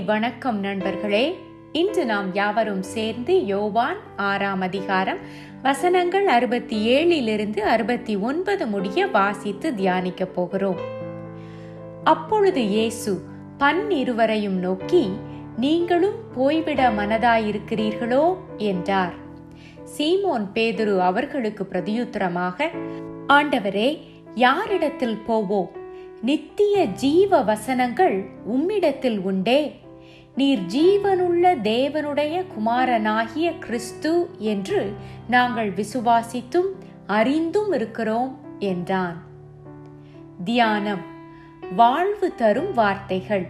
வணக்கம் நண்பர்களே இன்று நாம் யாவரும் சேர்ந்து யோவான் ஆறாம் அதிகாரம் வசனங்கள் அறுபத்தி ஏழிலிருந்து அறுபத்தி ஒன்பது முடிய வாசித்து தியானிக்கப் போகிறோம் அப்பொழுது இயேசு பன்னிருவரையும் நோக்கி நீங்களும் போய்விட மனதாயிருக்கிறீர்களோ என்றார் சீமோன் பேதுரு அவர்களுக்கு பிரதியுத்தரமாக ஆண்டவரே யாரிடத்தில் போவோம் நித்திய ஜீவ வசனங்கள் உம்மிடத்தில் உண்டே நீர் ஜீவனுள்ள தேவனுடைய குமாரனாகிய கிறிஸ்து என்று நாங்கள் விசுவாசித்தும் அறிந்தும் இருக்கிறோம் என்றான் தியானம் வாழ்வு தரும் வார்த்தைகள்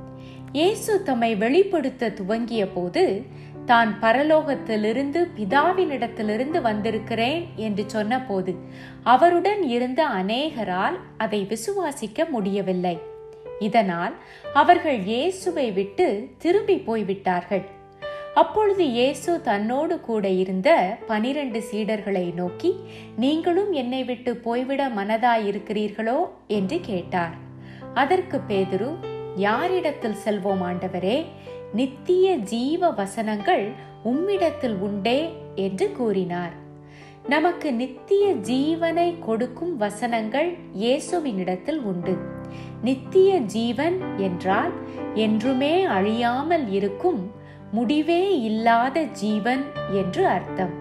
இயேசு தம்மை வெளிப்படுத்த துவங்கிய போது தான் பரலோகத்திலிருந்து பிதாவினிடத்திலிருந்து வந்திருக்கிறேன் என்று சொன்னபோது அவருடன் இருந்த அநேகரால் அதை விசுவாசிக்க முடியவில்லை இதனால் அவர்கள் இயேசுவை விட்டு திரும்பி போய்விட்டார்கள் அப்பொழுது இயேசு தன்னோடு கூட இருந்த பனிரெண்டு சீடர்களை நோக்கி நீங்களும் என்னை விட்டு போய்விட மனதாயிருக்கிறீர்களோ என்று கேட்டார் அதற்கு பேதுரு யாரிடத்தில் செல்வோம் ஆண்டவரே நித்திய ஜீவ வசனங்கள் உம்மிடத்தில் உண்டே என்று கூறினார் நமக்கு நித்திய ஜீவனை கொடுக்கும் வசனங்கள் இயேசுவினிடத்தில் உண்டு நித்திய ஜீவன் என்றால் என்றுமே அழியாமல் இருக்கும் முடிவே இல்லாத ஜீவன் என்று அர்த்தம்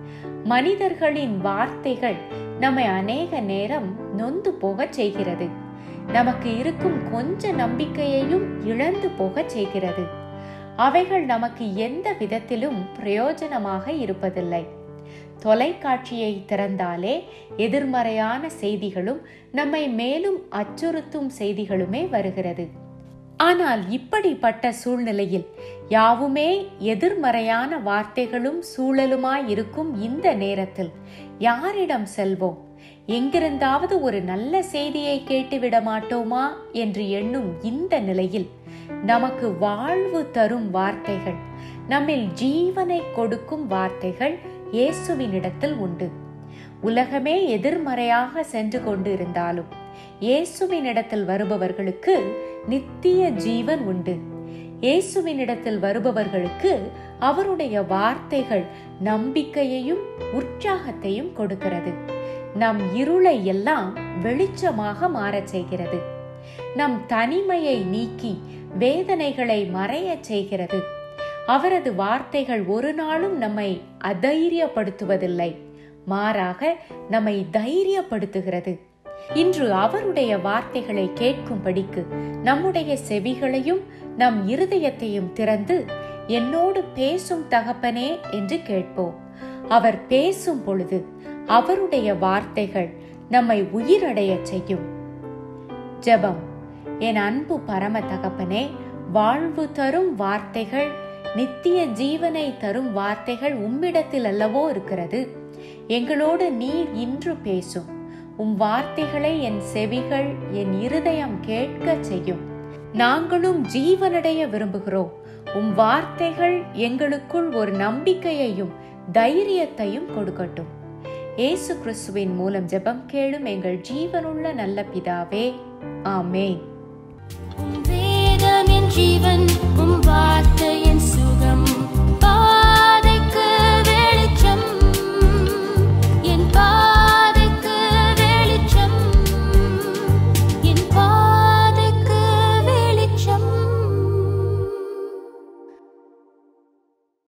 மனிதர்களின் வார்த்தைகள் நம்மை அநேக நேரம் நொந்து போகச் செய்கிறது நமக்கு இருக்கும் கொஞ்ச நம்பிக்கையையும் இழந்து போகச் செய்கிறது அவைகள் நமக்கு எந்த விதத்திலும் பிரயோஜனமாக இருப்பதில்லை தொலைக்காட்சியை திறந்தாலே எதிர்மறையான செய்திகளும் நம்மை மேலும் அச்சுறுத்தும் செய்திகளுமே வருகிறது ஆனால் இப்படிப்பட்ட சூழ்நிலையில் யாவுமே எதிர்மறையான வார்த்தைகளும் சூழலுமாய் இருக்கும் இந்த நேரத்தில் யாரிடம் செல்வோம் எங்கிருந்தாவது ஒரு நல்ல செய்தியை கேட்டுவிட மாட்டோமா என்று எண்ணும் இந்த நிலையில் நமக்கு வாழ்வு தரும் வார்த்தைகள் நம்மில் ஜீவனை கொடுக்கும் வார்த்தைகள் இயேசுவினிடத்தில் உண்டு உலகமே எதிர்மறையாக சென்று கொண்டு இருந்தாலும் இயேசுவினிடத்தில் வருபவர்களுக்கு நித்திய ஜீவன் உண்டு இயேசுவினிடத்தில் வருபவர்களுக்கு அவருடைய வார்த்தைகள் நம்பிக்கையையும் உற்சாகத்தையும் கொடுக்கிறது நம் இருளை எல்லாம் வெளிச்சமாக மாறச் செய்கிறது நம் தனிமையை நீக்கி வேதனைகளை மறையச் செய்கிறது அவரது வார்த்தைகள் ஒரு நாளும் நம்மை அதைரியப்படுத்துவதில்லை மாறாக நம்மை தைரியப்படுத்துகிறது இன்று அவருடைய வார்த்தைகளை கேட்கும்படிக்கு நம்முடைய செவிகளையும் நம் இருதயத்தையும் திறந்து என்னோடு பேசும் தகப்பனே என்று கேட்போம் அவர் பேசும் பொழுது அவருடைய வார்த்தைகள் நம்மை உயிரடைய செய்யும் ஜெபம் என் அன்பு பரம தகப்பனே வாழ்வு தரும் வார்த்தைகள் நித்திய ஜீவனை தரும் வார்த்தைகள் உம்மிடத்தில் அல்லவோ இருக்கிறது எங்களோடு நீர் இன்று பேசும் உம் வார்த்தைகளை என் செவிகள் என் இருதயம் கேட்க செய்யும் நாங்களும் ஜீவனடைய விரும்புகிறோம் உம் வார்த்தைகள் எங்களுக்குள் ஒரு நம்பிக்கையையும் தைரியத்தையும் கொடுக்கட்டும் இயேசு கிறிஸ்துவின் மூலம் ஜெபம் கேளும் எங்கள் ஜீவனுள்ள நல்ல பிதாவே ஆமேன் உம் வேதம் என் ஜீவன் உம் வார்த்தை